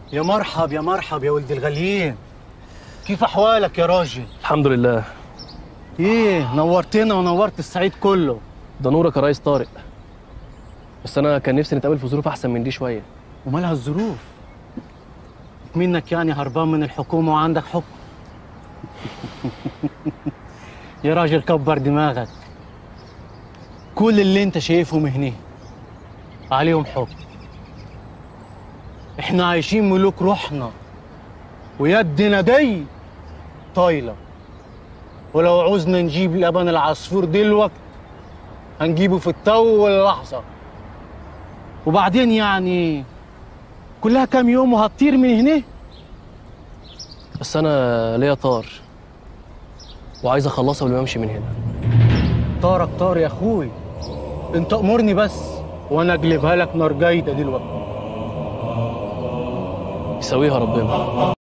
يا مرحب يا مرحب يا ولد الغاليين كيف احوالك يا راجل الحمد لله ايه نورتنا ونورت الصعيد كله ده نورك يا ريس طارق بس انا كان نفسي نتقابل في ظروف احسن من دي شويه ومالها الظروف منك يعني هربان من الحكومه وعندك حكم يا راجل كبر دماغك كل اللي انت شايفهم هنا عليهم حكم احنا عايشين ملوك روحنا ويدنا دي طايله ولو عوزنا نجيب لبن العصفور دلوقت هنجيبه في التو لحظه وبعدين يعني كلها كام يوم وهتطير من هنا بس انا ليا طار وعايز اخلصها قبل ما امشي من هنا طارك طار يا اخوي انت امرني بس وانا اجلبها لك نار جايده دلوقتي يسويها ربنا